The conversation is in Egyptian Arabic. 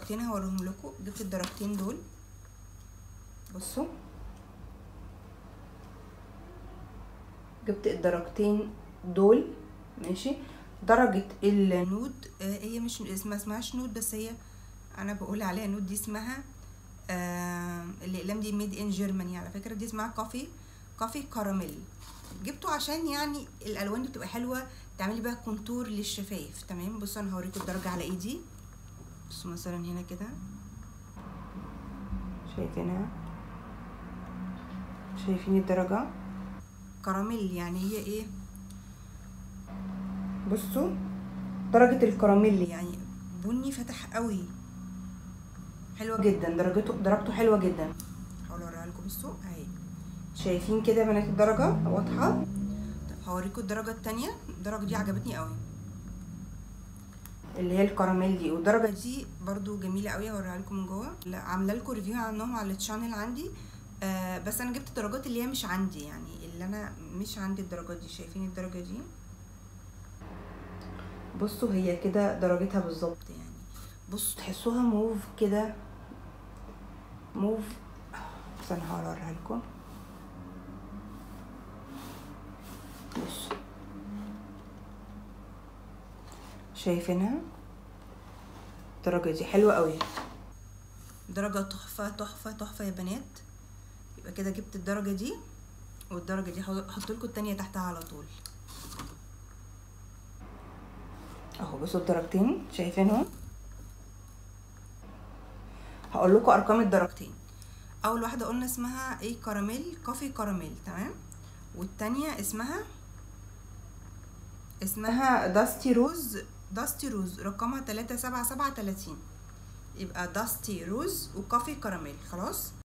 درجتين هوريهم لكم جبت الدرجتين دول بصوا جبت الدرجتين دول ماشي درجة النود آه هي مش اسمها اسمهاش نود بس هي انا بقول عليها نود دي اسمها آه الاقلام دي ميد ان جيرماني على فكرة دي اسمها كافي كافي كراميل جبته عشان يعني الالوان دي بتبقى حلوة تعملي بقى كونتور للشفايف تمام بصوا انا هوريكم الدرجة على ايدي بصوا مثلا هنا كده شايفينها شايفين الدرجة كراميل يعني هي ايه بصوا درجة الكراميل يعني بني فتح قوي حلوة جدا درجته درجته حلوة جدا هحاول اوريها لكم بصوا اهي شايفين كده يا بنات الدرجة واضحة طب هوريكم الدرجة التانية الدرجة دي عجبتني قوي اللي هي الكراميل دي والدرجة دي برضو جميلة قوي هوريها لكم من جوه لا عاملة لكم ريفيو عنهم على التشانل عندي آه بس انا جبت الدرجات اللي هي مش عندي يعني اللي انا مش عندي الدرجات دي شايفين الدرجة دي بصوا هي كده درجتها بالظبط يعني بصوا تحسوها موف كده موف بس انا هحاول اوريها لكم بصوا شايفينها الدرجة دي حلوة قوي درجة تحفة تحفة تحفة يا بنات يبقى كده جبت الدرجة دي والدرجة دي هحط لكم التانية تحتها على طول اهو بصوا الدرجتين شايفينهم هقول لكم ارقام الدرجتين اول واحده قلنا اسمها ايه كراميل كوفي كراميل تمام والتانية اسمها اسمها داستي روز داستي روز رقمها تلاتة سبعة سبعة تلاتين يبقى داستي روز وكوفي كراميل خلاص